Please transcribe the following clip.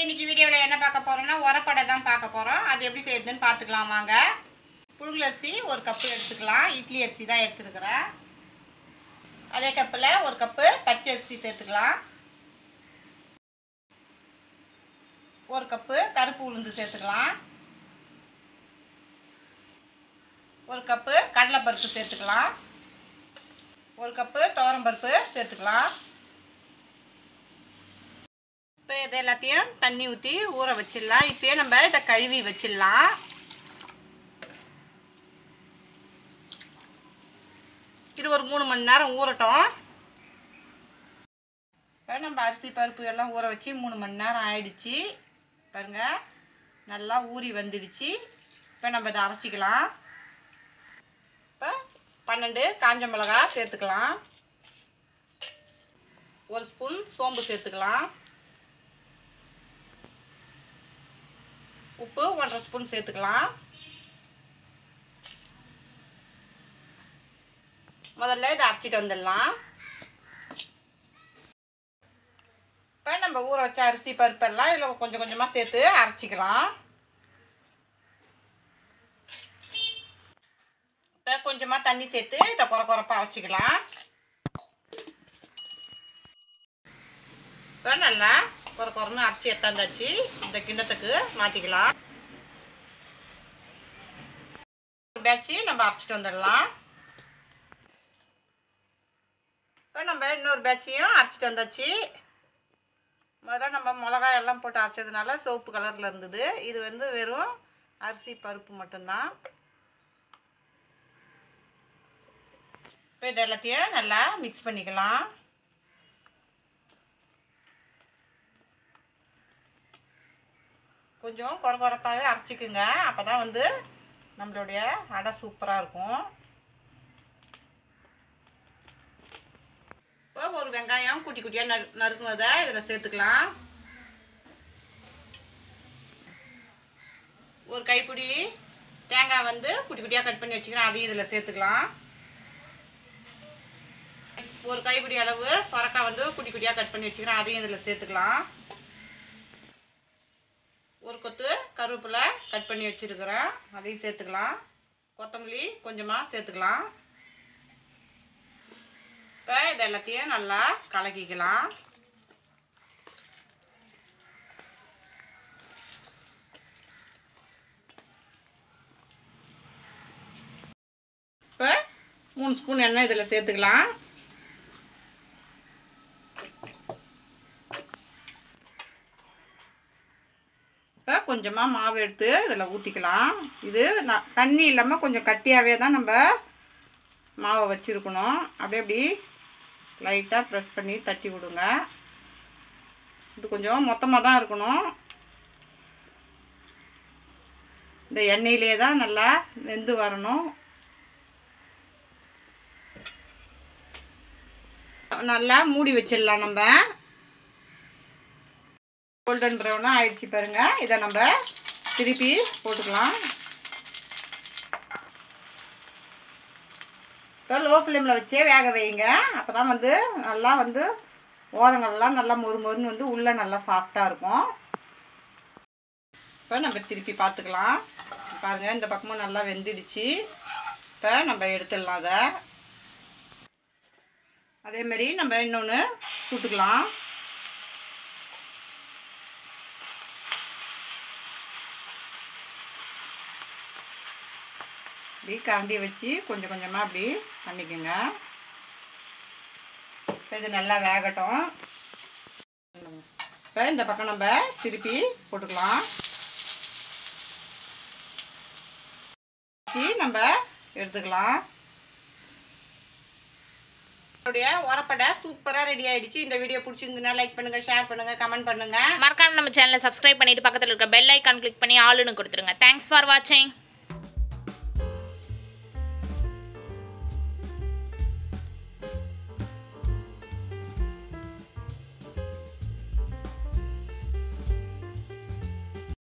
இன்னைக்கு வீடியோவில் என்ன பார்க்க போகிறோம்னா உரப்படை தான் பார்க்க போகிறோம் அது எப்படி செய்யுதுன்னு பார்த்துக்கலாம் வாங்க புழுங்கலரிசி ஒரு கப்பு எடுத்துக்கலாம் இட்லி அரிசி தான் எடுத்துருக்குறேன் அதே கப்பில் ஒரு கப்பு பச்சை அரிசி சேர்த்துக்கலாம் ஒரு கப்பு கருப்பு உளுந்து சேர்த்துக்கலாம் ஒரு கப்பு கடலைப்பருப்பு சேர்த்துக்கலாம் ஒரு கப்பு துவரம்பருப்பு சேர்த்துக்கலாம் இப்போ இது எல்லாத்தையும் தண்ணி ஊற்றி ஊற வச்சிடலாம் இப்போயே நம்ம இதை கழுவி வச்சிடலாம் இது ஒரு மூணு மணி நேரம் ஊறட்டும் இப்போ நம்ம அரிசி பருப்பு எல்லாம் ஊற வச்சு மூணு மணி நேரம் ஆயிடுச்சு பாருங்க நல்லா ஊறி வந்துடுச்சு இப்போ நம்ம இதை அரைச்சிக்கலாம் இப்போ பன்னெண்டு காஞ்ச மிளகா சேர்த்துக்கலாம் ஒரு ஸ்பூன் சோம்பு சேர்த்துக்கலாம் உப்பு ஒன்றரை ஸ்பூன் சேர்த்துக்கலாம் முதல்ல இதை அரைச்சிட்டு வந்துடலாம் இப்போ நம்ம ஊற வச்ச அரிசி பருப்பெல்லாம் இதில் கொஞ்சம் கொஞ்சமாக சேர்த்து அரைச்சிக்கலாம் இப்போ கொஞ்சமாக தண்ணி சேர்த்து இதை குறை குறைப்பாக அரைச்சிக்கலாம் இப்போ நல்லா குறை குறைன்னு அரைச்சி எத்தாந்தாச்சு இந்த கிண்ணத்துக்கு மாற்றிக்கலாம் பேட்சி நம்ம அரைச்சிட்டு வந்துடலாம் இப்போ நம்ம இன்னொரு பேட்சையும் அரைச்சிட்டு வந்தாச்சு முதல்ல நம்ம மிளகாய் எல்லாம் போட்டு அரைச்சதுனால சிவப்பு கலரில் இருந்தது இது வந்து வெறும் அரிசி பருப்பு மட்டும்தான் இப்போ இது எல்லாத்தையும் நல்லா மிக்ஸ் பண்ணிக்கலாம் கொஞ்சம் குறை குறைப்பாகவே அரைச்சிக்குங்க அப்போ தான் வந்து நம்மளுடைய அடை சூப்பராக இருக்கும் இப்போ ஒரு வெங்காயம் குட்டி குட்டியாக நறு நறுக்குனதை இதில் சேர்த்துக்கலாம் ஒரு கைப்பிடி தேங்காய் வந்து குட்டி குட்டியாக கட் பண்ணி வச்சுக்கிறேன் அதையும் இதில் சேர்த்துக்கலாம் ஒரு கைப்பிடி அளவு சொரக்காய் வந்து குட்டி குட்டியாக கட் பண்ணி வச்சுக்கிறேன் அதையும் இதில் சேர்த்துக்கலாம் ஒரு கொத்து கருவேப்பிலை கட் பண்ணி வச்சுருக்கிறேன் அதையும் சேர்த்துக்கலாம் கொத்தமல்லி கொஞ்சமாக சேர்த்துக்கலாம் இப்போ இது எல்லாத்தையும் நல்லா கலக்கிக்கலாம் இப்போ மூணு ஸ்பூன் எண்ணெய் இதில் சேர்த்துக்கலாம் இப்போ கொஞ்சமாக மாவு எடுத்து இதில் ஊற்றிக்கலாம் இது நான் தண்ணி இல்லாமல் கொஞ்சம் கட்டியாகவே தான் நம்ம மாவை வச்சுருக்கணும் அப்படியே அப்படி லைட்டாக ப்ரெஸ் பண்ணி தட்டி விடுங்க இது கொஞ்சம் மொத்தமாக தான் இருக்கணும் இந்த எண்ணெயிலே தான் நல்லா வெந்து வரணும் நல்லா மூடி வச்சிடலாம் நம்ம கோல்டன் ப்ரௌனாக ஆயிடுச்சு பாருங்க இதை நம்ம திருப்பி போட்டுக்கலாம் இப்போ லோ ஃப்ளேமில் வச்சே வேக வைங்க அப்போ தான் வந்து நல்லா வந்து ஓரங்கள்லாம் நல்லா மொறு மொறுன்னு வந்து உள்ளே நல்லா சாஃப்டாக இருக்கும் இப்போ நம்ம திருப்பி பார்த்துக்கலாம் பாருங்கள் இந்த பக்கமும் நல்லா வெந்துடுச்சு இப்போ நம்ம எடுத்துடலாம் அதை அதேமாரி நம்ம இன்னொன்று சுட்டுக்கலாம் இப்படி கரண்டி வச்சு கொஞ்சம் கொஞ்சமாக அப்படி பண்ணிக்கோங்க இது நல்லா வேகட்டும் இப்போ இந்த பக்கம் நம்ம திருப்பி போட்டுக்கலாம் வச்சு நம்ம எடுத்துக்கலாம் நம்மளுடைய உரப்படை சூப்பராக ரெடி ஆயிடுச்சு இந்த வீடியோ பிடிச்சிருந்ததுன்னா லைக் பண்ணுங்க ஷேர் பண்ணுங்க கமெண்ட் பண்ணுங்க மறக்காம நம்ம சேனலை சப்ஸ்கிரைப் பண்ணிட்டு பக்கத்தில் இருக்க பெல் ஐக்கான் கிளிக் பண்ணி ஆளுன்னு கொடுத்துருங்க தேங்க்ஸ் ஃபார் வாட்சிங்